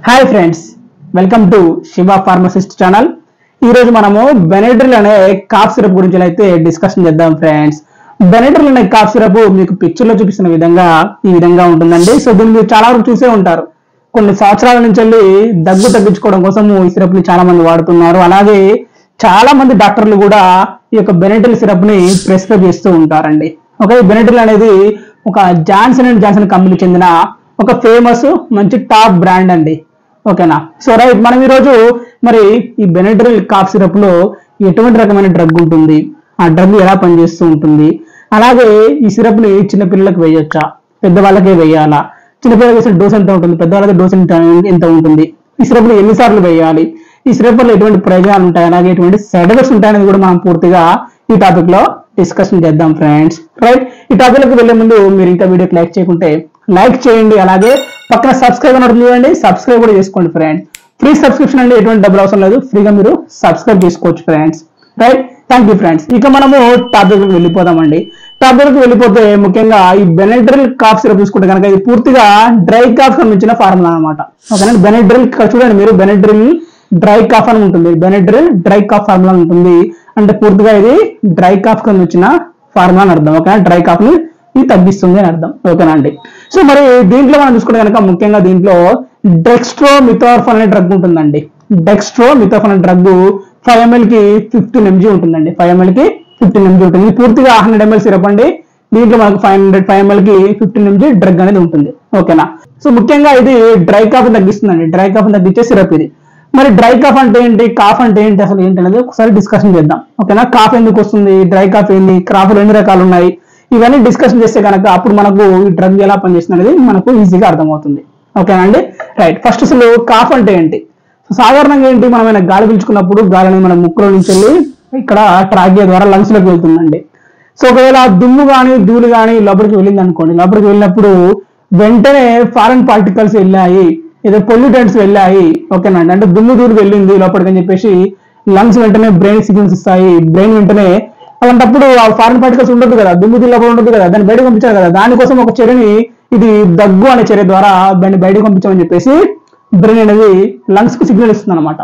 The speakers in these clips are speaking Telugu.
hi friends welcome to Shiva pharmacist channel ఈ రోజు మనము బెనెడ్రిల్ అనే కాఫ్ సిరప్ గురించి అయితే డిస్కషన్ చేద్దాం ఫ్రెండ్స్ బెనెడ్రిల్ అనే కాఫ్ సిరప్ మీకు పిక్చర్ లో చూపిస్తున్న విధంగా ఈ విధంగా ఉంటుందండి సో దీన్ని మీరు చాలా వరకు చూసే ఉంటారు కొన్ని సంవత్సరాల నుంచి వెళ్ళి దగ్గు తగ్గించుకోవడం కోసం ఈ సిరప్ ని చాలా మంది వాడుతున్నారు అలాగే చాలా మంది డాక్టర్లు కూడా ఈ యొక్క బెనెడ్రిల్ సిరప్ ని ప్రిస్క్రైబ్ చేస్తూ ఉంటారండి ఓకే బెనెడ్రిల్ అనేది ఒక జాన్సన్ అండ్ జాన్సన్ కంపెనీ చెందిన ఒక ఫేమస్ మంచి టాప్ బ్రాండ్ అండి ఓకేనా సో రైట్ మనం ఈరోజు మరి ఈ బెనెడ్రిల్ కాఫ్ సిరప్ లో ఎటువంటి రకమైన డ్రగ్ ఉంటుంది ఆ డ్రగ్ ఎలా పనిచేస్తూ ఉంటుంది అలాగే ఈ సిరప్ ని చిన్నపిల్లలకు వేయొచ్చా పెద్దవాళ్ళకే వేయాలా చిన్నపిల్లలకి వేసిన డోస్ ఎంత ఉంటుంది పెద్దవాళ్ళకి డోస్ ఎంత ఎంత ఉంటుంది ఈ సిరప్ ని ఎన్నిసార్లు వేయాలి ఈ సిరప్ వల్ల ఎటువంటి ప్రయోజనాలు ఉంటాయి అలాగే ఎటువంటి సైడ్ ఎఫెక్ట్స్ ఉంటాయనేది కూడా మనం పూర్తిగా ఈ టాపిక్ లో డిస్కషన్ చేద్దాం ఫ్రెండ్స్ రైట్ ఈ టాపిక్ లోకి వెళ్లే ముందు మీరు ఇంకా వీడియోకి లైక్ చేయకుంటే లైక్ చేయండి అలాగే పక్కన సబ్స్క్రైబ్ అని చూడండి సబ్స్క్రైబ్ కూడా చేసుకోండి ఫ్రెండ్స్ ఫ్రీ సబ్స్క్రిప్షన్ అండి ఎటువంటి డబ్బులు అవసరం లేదు ఫ్రీగా మీరు సబ్స్క్రైబ్ చేసుకోవచ్చు friends right thank you friends ఇక మనము టాపిక్ కి వెళ్ళిపోదామండి టాపిక్ కి వెళ్ళిపోతే ముఖ్యంగా ఈ బెనెడ్రిల్ కాఫ్ సిరప్ చూసుకుంటే కనుక ఇది పూర్తిగా డ్రై కాఫ్ సంబంధించిన ఫార్ములా అనమాట ఓకేనా బెనెడ్రిల్ ఇక్కడ చూడండి మీరు బెనెడ్రిల్ డ్రై కాఫ్ అని ఉంటుంది బెనెడ్రిల్ డ్రై కాఫ్ ఫార్ములా ఉంటుంది అంటే పూర్తిగా ఇది డ్రై కాఫ్ కింద వచ్చిన ఫార్ములా అని అర్థం ఓకేనా డ్రై కాఫ్ ని ఇది తగ్గిస్తుంది అని అర్థం ఓకేనా అండి సో మరి దీంట్లో మనం చూసుకుంటే కనుక ముఖ్యంగా దీంట్లో డెక్స్ట్రో మిథోర్ఫన్ అనే డ్రగ్ ఉంటుందండి డెక్స్ట్రో మిథోర్ఫన్ అనే డ్రగ్ ఫైవ్ ఎంఎల్ కి ఫిఫ్టీన్ ఎంజీ ఉంటుందండి ఫైవ్ ఎంఎల్ కి ఫిఫ్టీన్ ఎంజీ ఉంటుంది ఇది పూర్తిగా హండ్రెడ్ ఎంఎల్ సిరప్ అండి దీంట్లో మనకు ఫైవ్ హండ్రెడ్ ఫైవ్ ఎంఎల్ కి ఫిఫ్టీన్ ఎంజీ డ్రగ్ అనేది ఉంటుంది ఓకేనా సో ముఖ్యంగా ఇది డ్రై కాఫ్ తగ్గిస్తుందండి డ్రై కాఫ్ తగ్గించే సిరప్ ఇది మరి డ్రై కాఫ్ అంటే ఏంటి కాఫ్ అంటే ఏంటి అసలు ఏంటి అనేది ఒకసారి డిస్కషన్ చేద్దాం ఓకేనా కాఫ్ ఎందుకు వస్తుంది డ్రై కాఫ్ ఏంటి కాఫ్లు ఎన్ని రకాలు ఉన్నాయి ఇవన్నీ డిస్కషన్ చేస్తే కనుక అప్పుడు మనకు ఈ డ్రగ్ ఎలా పనిచేస్తుంది అనేది మనకు ఈజీగా అర్థమవుతుంది ఓకేనా అండి రైట్ ఫస్ట్ అసలు కాఫ్ అంటే ఏంటి సో సాధారణంగా ఏంటి మనం ఏమైనా గాలి పీల్చుకున్నప్పుడు గాలి అనేది మన ముక్కులో నుంచి వెళ్ళి ఇక్కడ ట్రాకియా ద్వారా లంగ్స్ లోకి వెళ్తుందండి సో ఒకవేళ దుమ్ము కానీ ధూళి కానీ లోపలికి వెళ్ళింది అనుకోండి లోపలికి వెళ్ళినప్పుడు వెంటనే ఫారెన్ పార్టికల్స్ వెళ్ళాయి ఏదో పొల్యూటెంట్స్ వెళ్ళాయి ఓకేనా అండి అంటే దుమ్ము దూరి వెళ్ళింది లోపలికి అని చెప్పేసి లంగ్స్ వెంటనే బ్రెయిన్ సిగ్నల్స్ ఇస్తాయి బ్రెయిన్ వెంటనే అలాంటప్పుడు ఆ ఫారెన్ పార్టికల్స్ ఉండదు కదా దుమ్ము దూరి లోపల ఉండదు కదా దాన్ని బయటకు పంపించారు కదా దానికోసం ఒక చర్యని ఇది దగ్గు అనే చర్య ద్వారా దాన్ని బయటకు పంపించామని చెప్పేసి బ్రెయిన్ అనేది లంగ్స్ కు సిగ్నల్ ఇస్తుంది అనమాట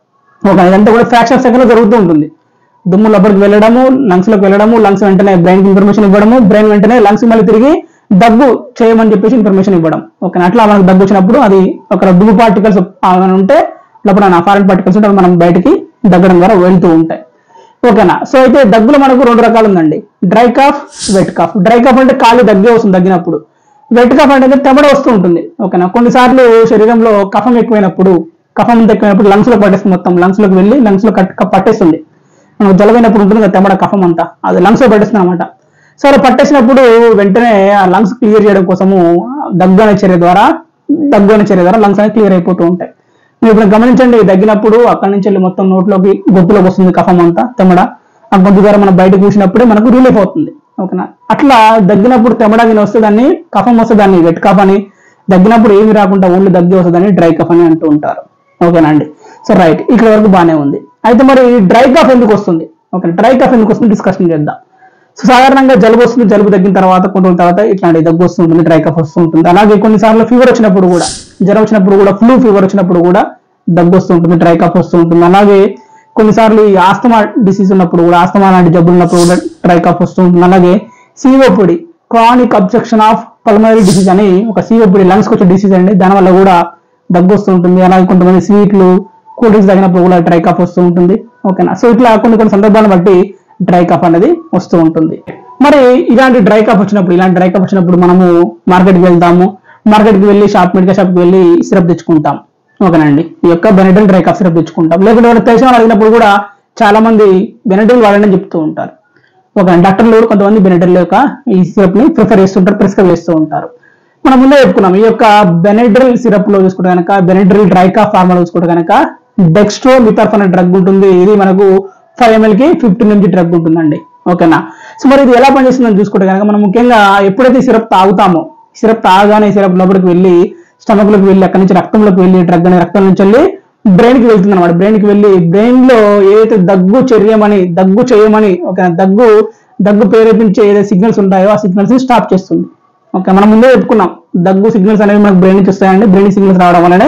ఓకే ఇదంతా కూడా ఫ్రాక్షన్ సెకండ్ లో జరుగుతూ ఉంటుంది దుమ్ము లోపలికి వెళ్ళడము లంగ్స్ లోకి వెళ్ళడము లంగ్స్ వెంటనే బ్రెయిన్ ఇన్ఫర్మేషన్ ఇవ్వడము బ్రెయిన్ వెంటనే లంగ్స్ మళ్ళీ తిరిగి దగ్గు చేయమని చెప్పేసి ఇన్ఫర్మేషన్ ఇవ్వడం ఓకే అట్లా మనకు దగ్గు వచ్చినప్పుడు అది ఒక దుమ్ము పార్టికల్స్ ఉంటే లోపల ఫారెన్ పార్టికల్స్ ఉంటే అవి మనం బయటికి దగ్గడం ద్వారా వెళ్తూ ఉంటాయి ఓకేనా సో అయితే దగ్గులో మనకు రెండు రకాలు ఉందండి dry cough wet cough dry cough అంటే కాలు దగ్గే వస్తుంది దగ్గినప్పుడు వెట్ కాఫ్ అంటే తెమడ వస్తూ ఉంటుంది ఓకేనా కొన్నిసార్లు శరీరంలో కఫం ఎక్కువైనప్పుడు కఫం అంతా ఎక్కువైనప్పుడు లంగ్స్ లో పట్టేస్తుంది మొత్తం లంగ్స్ లోకి వెళ్ళి లంగ్స్ లో కట్ పట్టేస్తుంది మనకు జలమైనప్పుడు ఉంటుంది కదా తెమడ కఫం అంతా అది లంగ్స్ లో పట్టేస్తుంది అనమాట సో అలా పట్టేసినప్పుడు వెంటనే ఆ లంగ్స్ క్లియర్ చేయడం కోసము దగ్గు అనే చర్య ద్వారా దగ్గు అనే చర్య ద్వారా లంగ్స్ అనేది క్లియర్ అయిపోతూ ఉంటాయి మీరు ఇప్పుడు గమనించండి దగ్గినప్పుడు అక్కడి నుంచి వెళ్ళి మొత్తం నోట్లోకి గొంతులోకి వస్తుంది కఫం అంతా తెమడ ఆ గొంతు ద్వారా మనం బయటకు కూసినప్పుడే మనకు రిలీఫ్ అవుతుంది ఓకేనా అట్లా దగ్గినప్పుడు తెమడ గిన వస్తే దాన్ని కఫం వస్తే దాన్ని వెట్ కఫ్ అని దగ్గినప్పుడు ఏమి రాకుండా ఓన్లీ దగ్గి వస్తుందని డ్రై కఫ్ అని అంటూ ఉంటారు ఓకేనా అండి సో రైట్ ఇక్కడ వరకు బాగానే ఉంది అయితే మరి డ్రై కాఫ్ ఎందుకు వస్తుంది ఓకే డ్రై కాఫ్ ఎందుకు వస్తుంది డిస్కషన్ చేద్దాం సో సాధారణంగా జలుబు వస్తుంది జలుబు తగ్గిన తర్వాత కొన్ని రోజుల తర్వాత ఇట్లాంటి దగ్గు వస్తూ ఉంటుంది డ్రై కఫ్ వస్తూ ఉంటుంది అలాగే కొన్నిసార్లు ఫీవర్ వచ్చినప్పుడు కూడా జ్వరం వచ్చినప్పుడు కూడా ఫ్లూ ఫీవర్ వచ్చినప్పుడు కూడా దగ్గు వస్తూ ఉంటుంది డ్రై కఫ్ వస్తూ ఉంటుంది అలాగే కొన్నిసార్లు ఈ ఆస్తమా డిసీజ్ ఉన్నప్పుడు కూడా ఆస్తమా లాంటి జబ్బులు ఉన్నప్పుడు కూడా డ్రై కఫ్ వస్తూ ఉంటుంది అలాగే COPD chronic objection of pulmonary disease అని ఒక సిఓపిడి లంగ్స్ వచ్చే డిసీజ్ అండి దానివల్ల కూడా దగ్గు వస్తూ ఉంటుంది అలాగే కొంతమంది స్వీట్లు కూల్ డ్రింక్స్ తాగినప్పుడు కూడా డ్రై కాఫ్ వస్తూ ఉంటుంది ఓకేనా సో ఇట్లా కొన్ని కొన్ని సందర్భాలను బట్టి డ్రై కాఫ్ అనేది వస్తూ ఉంటుంది మరి ఇలాంటి డ్రై కాఫ్ వచ్చినప్పుడు ఇలాంటి డ్రై కాఫ్ వచ్చినప్పుడు మనము మార్కెట్కి వెళ్తాము మార్కెట్కి వెళ్ళి షాప్ మెడికల్ షాప్కి వెళ్ళి సిరప్ తెచ్చుకుంటాం ఓకేనండి ఈ యొక్క బెనడిల్ డ్రై కాఫ్ సిరప్ తెచ్చుకుంటాం లేకుంటే ఎవరైనా తెలిసిన వాళ్ళు అడిగినప్పుడు కూడా చాలా మంది బెనడిల్ వాడండి అని చెప్తూ ఉంటారు ఓకే డాక్టర్లు కూడా కొంతమంది బెనడిల్ యొక్క ఈ సిరప్ ని ప్రిఫర్ చేస్తుంటారు ప్రిస్క్రైబ్ చేస్తూ ఉంటారు మనం ముందే చెప్పుకున్నాం ఈ యొక్క బెనెడ్రిల్ సిరప్ లో చూసుకుంటే కనుక బెనెడ్రిల్ డ్రై కాఫ్ ఫార్ములా చూసుకుంటే కనుక డెక్స్ట్రో మిథర్ఫ్ అనే డ్రగ్ ఉంటుంది ఇది మనకు ఫైవ్ ఎంఎల్ కి ఫిఫ్టీన్ ఎంజీ డ్రగ్ ఉంటుందండి ఓకేనా సో మరి ఇది ఎలా పనిచేస్తుందని చూసుకుంటే కనుక మనం ముఖ్యంగా ఎప్పుడైతే సిరప్ తాగుతామో సిరప్ తాగానే సిరప్ లోపలికి వెళ్ళి స్టమక్ లోకి వెళ్ళి అక్కడి నుంచి రక్తంలోకి వెళ్ళి డ్రగ్ అనే రక్తం నుంచి వెళ్ళి బ్రెయిన్ కి వెళ్తుంది అనమాట బ్రెయిన్ కి వెళ్ళి బ్రెయిన్ లో ఏదైతే దగ్గు చర్యమని దగ్గు చేయమని ఓకే దగ్గు దగ్గు ప్రేరేపించే ఏదైతే సిగ్నల్స్ ఉంటాయో ఆ సిగ్నల్స్ ని స్టాప్ చేస్తుంది ఓకే మనం ముందే చెప్పుకున్నాం దగ్గు సిగ్నల్స్ అనేవి మనకు బ్రెయిన్ నుంచి వస్తాయండి బ్రెయిన్ సిగ్నల్స్ రావడం వల్లనే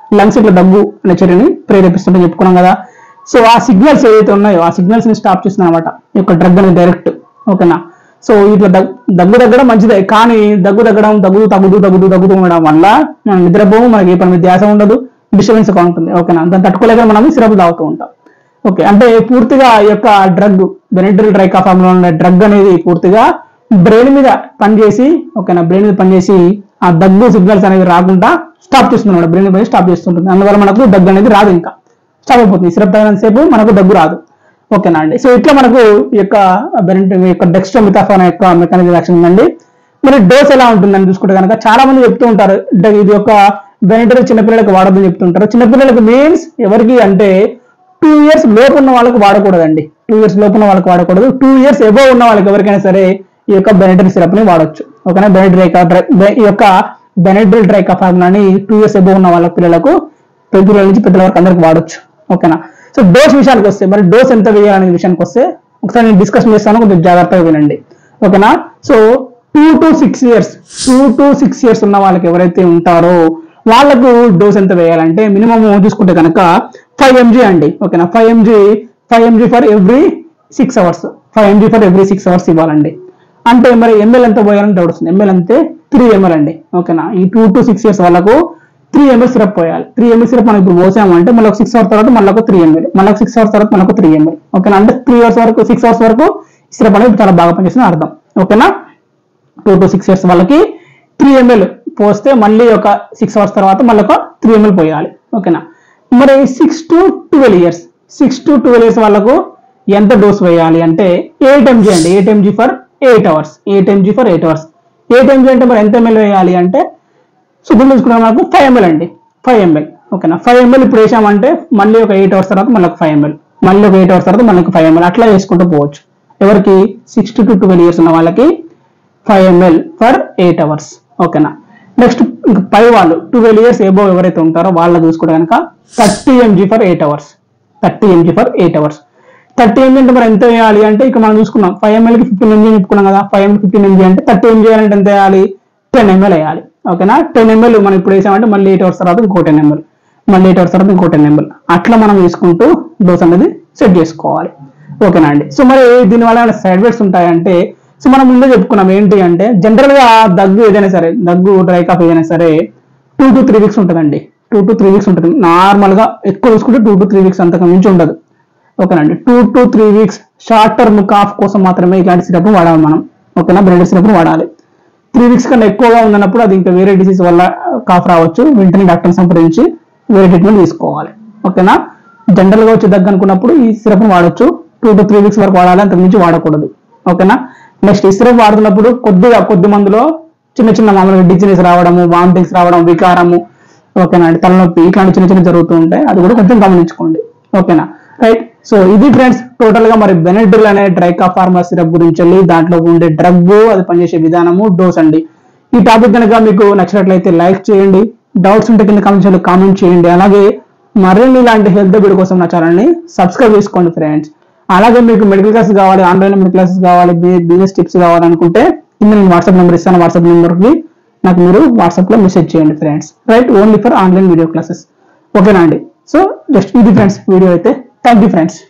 లంగ్స్ ఇట్లా దగ్గు అనే చర్యని ప్రేరేపిస్తుంటే చెప్పుకున్నాం కదా సో ఆ సిగ్నల్స్ ఏవైతే ఉన్నాయో ఆ సిగ్నల్స్ ని స్టాప్ చేస్తుంది అనమాట ఈ యొక్క డ్రగ్ అనేది డైరెక్ట్ ఓకేనా సో ఇట్లా దగ్- దగ్గు తగ్గడం మంచిదే కానీ దగ్గు తగ్గడం దగ్గు తగ్గుతూ తగ్గుతూ తగ్గుతూ ఉండడం వల్ల మనం నిద్రపోము మనకి ఏ పని మీద ధ్యాస ఉండదు డిస్టర్బెన్స్ గా ఉంటుంది ఓకేనా దాన్ని తట్టుకోలేక మనం సిరప్ తాగుతూ ఉంటాం ఓకే అంటే పూర్తిగా ఈ యొక్క డ్రగ్ బెనెడ్రిల్ ట్రైకాఫామ్ లో ఉన్న డ్రగ్ అనేది పూర్తిగా బ్రెయిన్ మీద పనిచేసి ఓకేనా బ్రెయిన్ మీద పనిచేసి ఆ దగ్గు సిగ్నల్స్ అనేవి రాకుండా స్టాప్ చేస్తుంది బ్రెయిన్ మీద స్టాప్ చేస్తుంటుంది అందువల్ల మనకు దగ్గు అనేది రాదు ఇంకా స్టాప్ అయిపోతుంది సిరప్ తాగినంత సేపు మనకు దగ్గు రాదు ఓకేనా అండి సో ఇట్లా మనకు ఈ యొక్క బెనెట్ ఈ యొక్క డెక్స్ట్రోమిథాఫాన్ యొక్క మెకానిజం యాక్షన్ ఉందండి మరి డోస్ ఎలా ఉంటుందని చూసుకుంటే కనుక చాలా మంది చెప్తూ ఉంటారు అంటే ఇది ఒక బెనెటర్ చిన్నపిల్లలకు వాడదని చెప్తుంటారు చిన్నపిల్లలకు మీన్స్ ఎవరికి అంటే టూ ఇయర్స్ లోపు ఉన్న వాళ్ళకి వాడకూడదండి టూ ఇయర్స్ లోపు ఉన్న వాళ్ళకి వాడకూడదు టూ ఇయర్స్ ఎబో ఉన్న వాళ్ళకి ఎవరికైనా సరే ఈ యొక్క బెనెడ్రిల్ సిరప్ ని వాడొచ్చు ఓకేనా బెనెడ్రిల్ ఈ యొక్క బెనెడ్రిల్ ట్రైకాఫార్ములాని టూ ఇయర్స్ ఎబో ఉన్న వాళ్ళ పిల్లలకు పిల్లల నుంచి పెద్దల వరకు అందరికి వాడొచ్చు ఓకేనా సో డోస్ విషయానికి వస్తే మరి డోస్ ఎంత వేయాలనే విషయానికి వస్తే ఒకసారి నేను డిస్కషన్ చేస్తాను కొంచెం జాగ్రత్తగా వినండి ఓకేనా so two to six years two to six years ఉన్న వాళ్ళకి ఎవరైతే ఉంటారో వాళ్ళకు డోస్ ఎంత వేయాలంటే మినిమం చూసుకుంటే కనుక ఫైవ్ ఎంజీ అండి ఓకేనా five MG five MG for every six hours five MG for every six hours ఇవ్వాలండి అంటే మరి ఎంఎల్ ఎంత పోయాలని డౌట్ వస్తుంది ఎంఎల్ అంతే త్రీ ఎంఎల్ అండి ఓకేనా ఈ టూ టు సిక్స్ ఇయర్స్ వాళ్ళకు త్రీ ఎంఎల్ సిరప్ పోయాలి త్రీ ఎంఎల్ సిరప్ మనం ఇప్పుడు పోసామంటే మళ్ళీ ఒక సిక్స్ అవర్స్ తర్వాత మళ్ళీ ఒక త్రీ ఎంఎల్ మళ్ళీ సిక్స్ అవర్స్ తర్వాత మళ్ళీ ఒక త్రీ ఎంఎల్ ఓకేనా అంటే త్రీ అవర్స్ వరకు సిక్స్ అవర్స్ వరకు సిరప్ అనేది చాలా బాగా పనిచేస్తుంది అర్థం ఓకేనా టూ టు సిక్స్ ఇయర్స్ వాళ్ళకి త్రీ ఎంఎల్ పోస్తే మళ్ళీ ఒక సిక్స్ అవర్స్ తర్వాత మళ్ళీ ఒక త్రీ ఎంఎల్ పోయాలి ఓకేనా మరి six to twelve years six to twelve years వాళ్ళకు ఎంత డోస్ వేయాలి అంటే ఎయిట్ ఎంజీ అండి eight MG for eight hours eight MG for eight hours eight MG అంటే మరి ఎంత ఎంఎల్ వేయాలి అంటే సో ఇప్పుడు తీసుకున్నాం మనకు ఫైవ్ ఎంఎల్ అండి ఫైవ్ ఎంఎల్ ఓకేనా ఫైవ్ ఎంఎల్ ఇప్పుడు వేసామంటే మళ్ళీ ఒక ఎయిట్ అవర్స్ తర్వాత మళ్ళీ ఒక ఫైవ్ ఎంఎల్ మళ్ళీ ఒక ఎయిట్ అవర్స్ తర్వాత మళ్ళీ ఒక ఫైవ్ ఎంఎల్ అట్లా వేసుకుంటూ పోవచ్చు ఎవరికి సిక్స్ టు ట్వెల్వ్ ఇయర్స్ ఉన్న వాళ్ళకి five ML for eight hours ఓకేనా నెక్స్ట్ ఇంకా పై వాళ్ళు ట్వెల్వ్ ఇయర్స్ ఏబో ఎవరైతే ఉంటారో వాళ్ళ చూసుకుంటే కనుక thirty MG for eight hours thirty MG for eight hours thirty MG అంటే మరి ఎంత వేయాలి అంటే ఇక మనం చూసుకున్నాం ఫైవ్ ఎంఎల్కి ఫిఫ్టీన్ ఎంజీ చెప్పుకున్నాం కదా ఫైవ్ ఎంఎల్ ఫిఫ్టీన్ ఎంజీ అంటే థర్టీ ఎంజీ అంటే ఎంత వేయాలి టెన్ ఎంఎల్ వేయాలి ఓకేనా టెన్ ఎంఎల్ మనం ఇప్పుడు వేసామంటే మళ్ళీ ఎయిట్ అవర్స్ తర్వాత ఇంకో టెన్ ఎంఎల్ మళ్ళీ ఎయిట్ అవర్స్ తర్వాత ఇంకో టెన్ ఎంఎల్ అట్లా మనం వేసుకుంటూ డోస్ అనేది సెట్ చేసుకోవాలి ఓకేనా అండి సో మరి దీనివల్ల సైడ్ ఎఫెక్ట్స్ ఉంటాయంటే సో మనం ముందే చెప్పుకున్నాం ఏంటి అంటే జనరల్ గా దగ్గు ఏదైనా సరే దగ్గు డ్రై కాఫ్ ఏదైనా సరే టూ టు త్రీ వీక్స్ ఉంటుందండి టూ టు త్రీ వీక్స్ ఉంటుంది నార్మల్ గా ఎక్కువ చూసుకుంటే టూ టు త్రీ వీక్స్ అంతకు మించి ఉండదు ఓకేనండి two to three weeks short term cough కోసం మాత్రమే ఇలాంటి సిరప్ వాడాలి మనం ఓకేనా బ్రెడ్ సిరప్ వాడాలి త్రీ వీక్స్ కన్నా ఎక్కువగా ఉన్నప్పుడు అది ఇంకా వేరే డిసీజ్ వల్ల కాఫ్ రావచ్చు వెంటనే డాక్టర్ సంప్రదించి వేరే ట్రీట్మెంట్ తీసుకోవాలి ఓకేనా జనరల్ గా వచ్చి దగ్గు అనుకున్నప్పుడు ఈ సిరప్ వాడొచ్చు టూ టు త్రీ వీక్స్ వరకు వాడాలి అంతకు మించి వాడకూడదు ఓకేనా నెక్స్ట్ ఈ సిరప్ వాడుతున్నప్పుడు కొద్దిగా కొద్ది మందిలో చిన్న చిన్న మామూలుగా డిజినెస్ రావడము వామిటింగ్స్ రావడం వికారము ఓకేనా అండి తలనొప్పి ఇట్లాంటి చిన్న చిన్న జరుగుతూ ఉంటాయి అది కూడా కొంచెం గమనించుకోండి ఓకేనా రైట్ సో ఇది ఫ్రెండ్స్ టోటల్ గా మరి బెనెడ్రిల్ అనే డ్రైకా ఫార్మా సిరప్ గురించి వెళ్ళి దాంట్లో ఉండే డ్రగ్ అది పనిచేసే విధానము డోస్ అండి ఈ టాపిక్ కనుక మీకు నచ్చినట్లయితే లైక్ చేయండి డౌట్స్ ఉంటే కింద కామెంట్స్ కామెంట్ చేయండి అలాగే మరిన్ని ఇలాంటి హెల్త్ వీడియో కోసం నా ఛానల్ని సబ్స్క్రైబ్ చేసుకోండి ఫ్రెండ్స్ అలాగే మీకు మెడికల్ క్లాసెస్ కావాలి ఆన్లైన్ మెడికల్ క్లాసెస్ కావాలి బిజినెస్ టిప్స్ కావాలనుకుంటే కింద నేను వాట్సాప్ నెంబర్ ఇస్తాను వాట్సాప్ నెంబర్కి నాకు మీరు వాట్సాప్ లో మెసేజ్ చేయండి friends right only for online video classes ఓకేనా అండి సో జస్ట్ ఇది ఫ్రెండ్స్ వీడియో అయితే థ్యాంక్ యూ ఫ్రెండ్స్